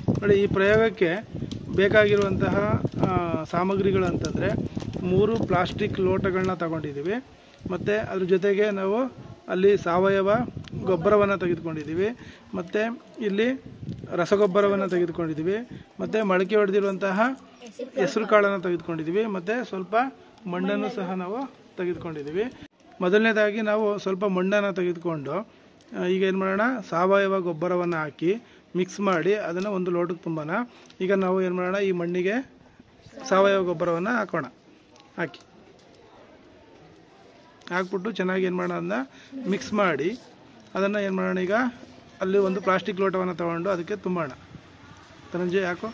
ನೋಡಿ ಈ ಪ್ರಯೋಗಕ್ಕೆ ಬೇಕಾಗಿರುವಂತಹ ಆ, ಸಾಮಗ್ರಿಗಳು ಅಂತಂದರೆ ಮೂರು ಪ್ಲಾಸ್ಟಿಕ್ ಲೋಟಗಳನ್ನ ತಗೊಂಡಿದ್ದೀವಿ ಮತ್ತು ಅದ್ರ ಜೊತೆಗೆ ನಾವು ಅಲ್ಲಿ ಸಾವಯವ ಗೊಬ್ಬರವನ್ನು ತೆಗೆದುಕೊಂಡಿದ್ದೀವಿ ಮತ್ತು ಇಲ್ಲಿ ರಸಗೊಬ್ಬರವನ್ನು ತೆಗೆದುಕೊಂಡಿದ್ದೀವಿ ಮತ್ತು ಮೊಳಕೆ ಹೊಡೆದಿರುವಂತಹ ಹೆಸರು ಕಾಳನ್ನು ತೆಗೆದುಕೊಂಡಿದ್ದೀವಿ ಮತ್ತು ಸ್ವಲ್ಪ ಮಣ್ಣನ್ನು ಸಹ ನಾವು ತೆಗೆದುಕೊಂಡಿದ್ದೀವಿ ಮೊದಲನೇದಾಗಿ ನಾವು ಸ್ವಲ್ಪ ಮಣ್ಣನ್ನು ತೆಗೆದುಕೊಂಡು ಆ, ಈಗ ಏನು ಮಾಡೋಣ ಸಾವಯವ ಗೊಬ್ಬರವನ್ನು ಹಾಕಿ ಮಿಕ್ಸ್ ಮಾಡಿ ಅದನ್ನು ಒಂದು ಲೋಟಕ್ಕೆ ತುಂಬೋಣ ಈಗ ನಾವು ಏನು ಮಾಡೋಣ ಈ ಮಣ್ಣಿಗೆ ಸಾವಯವ ಗೊಬ್ಬರವನ್ನು ಹಾಕೋಣ ಹಾಕಿ ಹಾಕ್ಬಿಟ್ಟು ಚೆನ್ನಾಗಿ ಏನು ಮಾಡೋಣ ಅದನ್ನ ಮಿಕ್ಸ್ ಮಾಡಿ ಅದನ್ನು ಏನು ಮಾಡೋಣ ಈಗ ಅಲ್ಲಿ ಒಂದು ಪ್ಲಾಸ್ಟಿಕ್ ಲೋಟವನ್ನು ತಗೊಂಡು ಅದಕ್ಕೆ ತುಂಬೋಣ ಧನಂಜಯ ಯಾಕೋ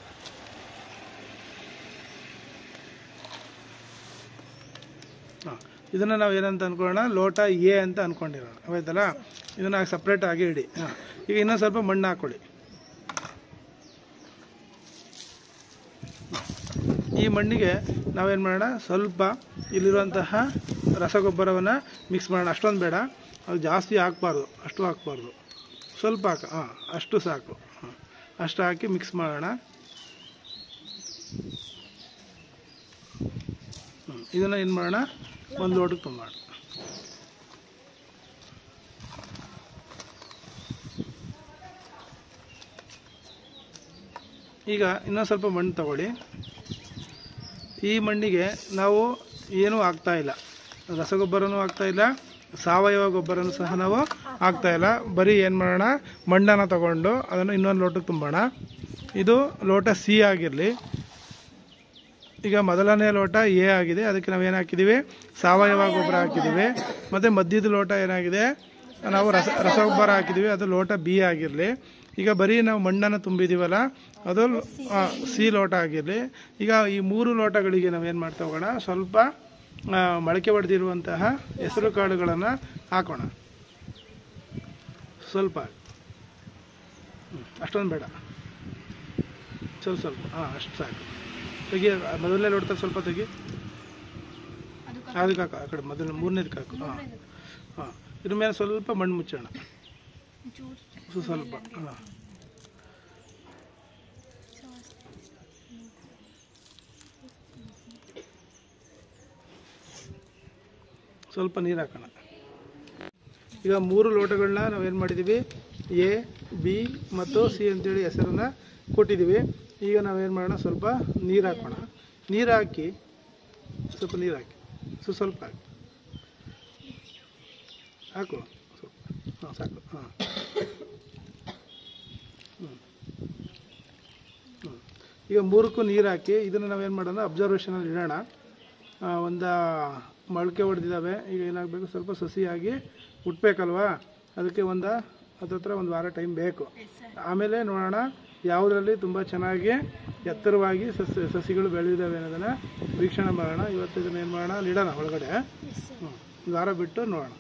ಹಾಂ ಇದನ್ನು ನಾವು ಏನಂತ ಅನ್ಕೊಳ್ಳೋಣ ಲೋಟ ಎ ಅಂತ ಅನ್ಕೊಂಡಿರೋಣ ಆಯ್ತಲ್ಲ ಇದನ್ನು ಸಪ್ರೇಟ್ ಆಗಿ ಇಡಿ ಹಾಂ ಈಗ ಇನ್ನೊಂದು ಸ್ವಲ್ಪ ಮಣ್ಣು ಹಾಕ್ಕೊಳ್ಳಿ ಈ ಮಣ್ಣಿಗೆ ನಾವೇನು ಮಾಡೋಣ ಸ್ವಲ್ಪ ಇಲ್ಲಿರುವಂತಹ ರಸಗೊಬ್ಬರವನ್ನು ಮಿಕ್ಸ್ ಮಾಡೋಣ ಅಷ್ಟೊಂದು ಬೇಡ ಅದು ಜಾಸ್ತಿ ಹಾಕ್ಬಾರ್ದು ಅಷ್ಟು ಹಾಕ್ಬಾರ್ದು ಸ್ವಲ್ಪ ಹಾಕ ಹಾಂ ಅಷ್ಟು ಸಾಕು ಹಾಂ ಅಷ್ಟು ಹಾಕಿ ಮಿಕ್ಸ್ ಮಾಡೋಣ ಹ್ಮ್. ಇದನ್ನು ಏನು ಮಾಡೋಣ ಒಂದು ಲೋಟಕ್ಕೆ ತುಂಬೋಣ ಈಗ ಇನ್ನೊಂದು ಸ್ವಲ್ಪ ಮಣ್ಣು ತಗೊಳ್ಳಿ ಈ ಮಣ್ಣಿಗೆ ನಾವು ಏನೂ ಹಾಕ್ತಾ ಇಲ್ಲ ರಸಗೊಬ್ಬರನೂ ಹಾಕ್ತಾ ಇಲ್ಲ ಸಾವಯವ ಗೊಬ್ಬರನೂ ಸಹ ನಾವು ಹಾಕ್ತಾ ಇಲ್ಲ ಬರೀ ಏನು ಮಾಡೋಣ ಮಣ್ಣನ್ನು ತಗೊಂಡು ಅದನ್ನು ಇನ್ನೊಂದು ಲೋಟಕ್ಕೆ ತುಂಬೋಣ ಇದು ಲೋಟ ಸಿ ಆಗಿರಲಿ ಈಗ ಮೊದಲನೇ ಲೋಟ ಎ ಆಗಿದೆ ಅದಕ್ಕೆ ನಾವು ಏನು ಹಾಕಿದ್ದೀವಿ ಸಾವಯವ ಗೊಬ್ಬರ ಹಾಕಿದ್ದೀವಿ ಮತ್ತು ಮಧ್ಯದ ಲೋಟ ಏನಾಗಿದೆ ನಾವು ರಸ ರಸಗೊಬ್ಬರ ಹಾಕಿದ್ದೀವಿ ಅದು ಲೋಟ ಬಿ ಆಗಿರಲಿ ಈಗ ಬರೀ ನಾವು ಮಣ್ಣನ್ನು ತುಂಬಿದ್ದೀವಲ್ಲ ಅದು ಆ, ಸಿ ಲೋಟ ಆಗಿರಲಿ ಈಗ ಈ ಮೂರು ಲೋಟಗಳಿಗೆ ನಾವು ಏನು ಮಾಡ್ತಾ ಹೋಗೋಣ ಸ್ವಲ್ಪ ಆ, ಮೊಳಕೆ ಹೊಡೆದಿರುವಂತಹ ಹೆಸರು ಕಾಳುಗಳನ್ನು ಹಾಕೋಣ ಸ್ವಲ್ಪ ಹ್ಮ್, ಅಷ್ಟೊಂದು ಬೇಡ ಸ್ವಲ್ಪ ಸ್ವಲ್ಪ ಹಾಂ ಅಷ್ಟು ಸಾಕು ತೆಗಿ ಮೊದಲನೇ ಲೋಟದಲ್ಲಿ ಸ್ವಲ್ಪ ತೆಗಿ ಅದಕ್ಕೆ ಹಾಕು ಆ ಕಡೆ ಮೊದಲ ಮೂರನೇದಕ್ಕೆ ಹಾಕು ಹಾಂ ಹಾಂ ಇದ್ರ ಮೇಲೆ ಸ್ವಲ್ಪ ಮಣ್ಣು ಮುಚ್ಚೋಣ ಸು- ಸ್ವಲ್ಪ ಹಾಂ ಸ್ವಲ್ಪ ನೀರು ಹಾಕೋಣ ಈಗ ಮೂರು ಲೋಟಗಳನ್ನ ನಾವೇನು ಮಾಡಿದ್ದೀವಿ ಎ ಬಿ ಮತ್ತು ಸಿ ಅಂತೇಳಿ ಹೆಸರನ್ನು ಕೊಟ್ಟಿದ್ದೀವಿ ಈಗ ನಾವೇನು ಮಾಡೋಣ ಸ್ವಲ್ಪ ನೀರು ಹಾಕೋಣ ನೀರು ಹಾಕಿ ಸ್ವಲ್ಪ ನೀರು ಹಾಕಿ ಸೊ ಸ್ವಲ್ಪ ಹಾಕಿ ಹಾಕು ಸ್ವಲ್ಪ ಹಾಂ ಸಾಕು ಹಾಂ ಹ್ಞೂ ಹ್ಞೂ ಈಗ ಮೂರಕ್ಕೂ ನೀರು ಹಾಕಿ ಇದನ್ನು ನಾವೇನು ಮಾಡೋಣ ಅಬ್ಸರ್ವೇಷನಲ್ಲಿ ಇಡೋಣ ಆ, ಒಂದು ಮೊಳಕೆ ಹೊಡೆದಿದ್ದಾವೆ ಈಗ ಏನಾಗಬೇಕು ಸ್ವಲ್ಪ ಸಸಿಯಾಗಿ ಹುಟ್ಬೇಕಲ್ವಾ ಅದಕ್ಕೆ ಒಂದು ಹತ್ತತ್ರ ಒಂದು ವಾರ ಟೈಮ್ ಬೇಕು ಆಮೇಲೆ ನೋಡೋಣ ಯಾವುದರಲ್ಲಿ ತುಂಬ ಚೆನ್ನಾಗಿ ಎತ್ತರವಾಗಿ ಸಸ್ಯ ಸಸಿಗಳು ಬೆಳೆದಿದ್ದಾವೆ ಅನ್ನೋದನ್ನು ವೀಕ್ಷಣೆ ಮಾಡೋಣ ಇವತ್ತು ಇದನ್ನು ಏನು ಮಾಡೋಣ ಅಲ್ಲಿ ಇಡೋಣ ಒಳಗಡೆ ಹ್ಞೂ ಒಂದು ವಾರ ಬಿಟ್ಟು ನೋಡೋಣ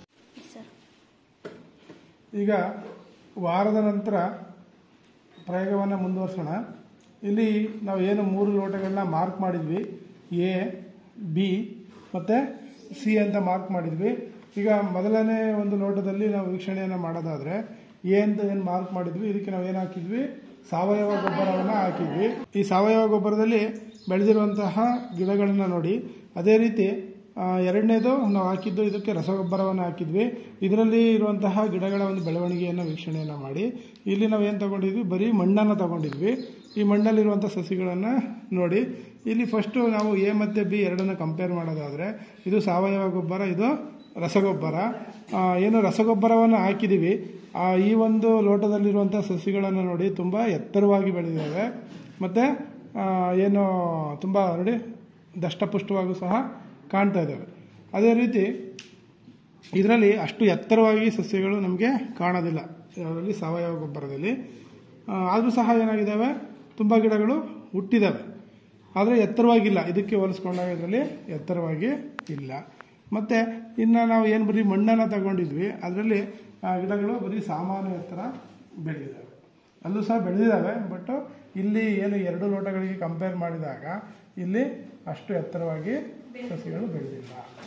ಈಗ ವಾರದ ನಂತರ ಪ್ರಯೋಗವನ್ನು ಮುಂದುವರ್ಸೋಣ ಇಲ್ಲಿ ನಾವು ಏನು ಮೂರು ಲೋಟಗಳನ್ನ ಮಾರ್ಕ್ ಮಾಡಿದ್ವಿ ಎ ಬಿ ಮತ್ತು ಸಿ ಅಂತ ಮಾರ್ಕ್ ಮಾಡಿದ್ವಿ ಈಗ ಮೊದಲನೇ ಒಂದು ಲೋಟದಲ್ಲಿ ನಾವು ವೀಕ್ಷಣೆಯನ್ನು ಮಾಡೋದಾದರೆ ಎ ಅಂತ ಏನು ಮಾರ್ಕ್ ಮಾಡಿದ್ವಿ ಇದಕ್ಕೆ ನಾವು ಏನು ಹಾಕಿದ್ವಿ ಸಾವಯವ ಗೊಬ್ಬರವನ್ನು ಹಾಕಿದ್ವಿ ಈ ಸಾವಯವ ಗೊಬ್ಬರದಲ್ಲಿ ಬೆಳೆದಿರುವಂತಹ ಗಿಡಗಳನ್ನು ನೋಡಿ ಅದೇ ರೀತಿ ಆ, ಎರಡನೇದು ನಾವು ಹಾಕಿದ್ದು ಇದಕ್ಕೆ ರಸಗೊಬ್ಬರವನ್ನು ಹಾಕಿದ್ವಿ ಇದರಲ್ಲಿ ಇರುವಂತಹ ಗಿಡಗಳ ಒಂದು ಬೆಳವಣಿಗೆಯನ್ನು ವೀಕ್ಷಣೆಯನ್ನು ಮಾಡಿ ಇಲ್ಲಿ ನಾವು ಏನು ತಗೊಂಡಿದ್ವಿ ಬರೀ ಮಣ್ಣನ್ನು ತಗೊಂಡಿದ್ವಿ ಈ ಮಣ್ಣಲ್ಲಿರುವಂಥ ಸಸಿಗಳನ್ನು ನೋಡಿ ಇಲ್ಲಿ ಫಸ್ಟು ನಾವು ಎ ಮತ್ತು ಬಿ ಎರಡನ್ನು ಕಂಪೇರ್ ಮಾಡೋದಾದರೆ ಇದು ಸಾವಯವ ಗೊಬ್ಬರ ಇದು ರಸಗೊಬ್ಬರ ಆ, ಏನು ರಸಗೊಬ್ಬರವನ್ನು ಹಾಕಿದ್ದೀವಿ ಆ, ಈ ಒಂದು ಲೋಟದಲ್ಲಿರುವಂಥ ಸಸಿಗಳನ್ನು ನೋಡಿ ತುಂಬ ಎತ್ತರವಾಗಿ ಬೆಳೆದಿದ್ದಾವೆ ಮತ್ತು ಏನು ತುಂಬ ನೋಡಿ ದಷ್ಟಪುಷ್ಟವಾಗೂ ಸಹ ಕಾಣ್ತಾ ಇದ್ದಾವೆ ಅದೇ ರೀತಿ ಇದರಲ್ಲಿ ಅಷ್ಟು ಎತ್ತರವಾಗಿ ಸಸ್ಯಗಳು ನಮಗೆ ಕಾಣೋದಿಲ್ಲ ಅದರಲ್ಲಿ ಸಾವಯವ ಗೊಬ್ಬರದಲ್ಲಿ ಆದರೂ ಸಹ ಏನಾಗಿದ್ದಾವೆ ತುಂಬ ಗಿಡಗಳು ಹುಟ್ಟಿದ್ದಾವೆ ಆದರೆ ಎತ್ತರವಾಗಿಲ್ಲ ಇದಕ್ಕೆ ಹೋಲಿಸ್ಕೊಂಡಾಗ ಇದರಲ್ಲಿ ಎತ್ತರವಾಗಿ ಇಲ್ಲ ಮತ್ತು ಇನ್ನು ನಾವು ಏನು ಬರೀ ಮಣ್ಣನ್ನು ತಗೊಂಡಿದ್ವಿ ಅದರಲ್ಲಿ ಆ ಗಿಡಗಳು ಬರೀ ಸಾಮಾನ್ಯ ಎತ್ತರ ಬೆಳೆದಿದ್ದಾವೆ ಅಲ್ಲೂ ಸಹ ಬೆಳೆದಿದ್ದಾವೆ ಬಟ್ ಇಲ್ಲಿ ಏನು ಎರಡು ಲೋಟಗಳಿಗೆ ಕಂಪೇರ್ ಮಾಡಿದಾಗ ಇಲ್ಲಿ ಅಷ್ಟು ಎತ್ತರವಾಗಿ ಸಸಿಗಳು ಬೆಳೆದಿಲ್ಲ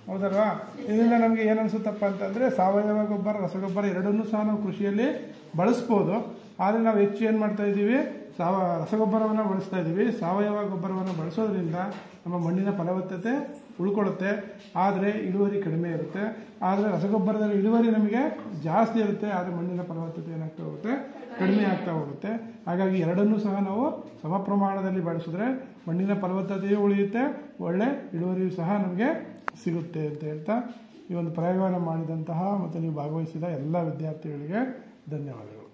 ಹೌದಲ್ವಾ ಇದರಿಂದ ನಮಗೆ ಏನು ಅನಿಸುತ್ತಪ್ಪ ಅಂತಂದರೆ ಸಾವಯವ ಗೊಬ್ಬರ ರಸಗೊಬ್ಬರ ಎರಡನ್ನೂ ಸಹ ನಾವು ಕೃಷಿಯಲ್ಲಿ ಬಳಸ್ಬೋದು ಆದರೆ ನಾವು ಹೆಚ್ಚು ಏನು ಮಾಡ್ತಾ ಇದ್ದೀವಿ ಸಾವ ರಸಗೊಬ್ಬರವನ್ನು ಬಳಸ್ತಾ ಇದ್ದೀವಿ ಸಾವಯವ ಗೊಬ್ಬರವನ್ನು ಬಳಸೋದ್ರಿಂದ ನಮ್ಮ ಮಣ್ಣಿನ ಫಲವತ್ತತೆ ಉಳ್ಕೊಳ್ಳುತ್ತೆ ಆದರೆ ಇಳುವರಿ ಕಡಿಮೆ ಇರುತ್ತೆ ಆದರೆ ರಸಗೊಬ್ಬರದಲ್ಲಿ ಇಳುವರಿ ನಮಗೆ ಜಾಸ್ತಿ ಇರುತ್ತೆ ಆದರೆ ಮಣ್ಣಿನ ಫಲವತ್ತತೆ ಏನಾಗ್ತಾ ಹೋಗುತ್ತೆ ಕಡಿಮೆ ಆಗ್ತಾ ಹೋಗುತ್ತೆ ಹಾಗಾಗಿ ಎರಡನ್ನೂ ಸಹ ನಾವು ಸಮ ಪ್ರಮಾಣದಲ್ಲಿ ಬಳಸಿದ್ರೆ ಮಣ್ಣಿನ ಫಲವತ್ತತೆಯೂ ಉಳಿಯುತ್ತೆ ಒಳ್ಳೆ ಇಳುವರಿಯೂ ಸಹ ನಮಗೆ ಸಿಗುತ್ತೆ ಅಂತ ಹೇಳ್ತಾ ಈ ಒಂದು ಪ್ರಯೋಗವನ್ನು ಮಾಡಿದಂತಹ ಮತ್ತು ನೀವು ಭಾಗವಹಿಸಿದ ಎಲ್ಲ ವಿದ್ಯಾರ್ಥಿಗಳಿಗೆ ಧನ್ಯವಾದಗಳು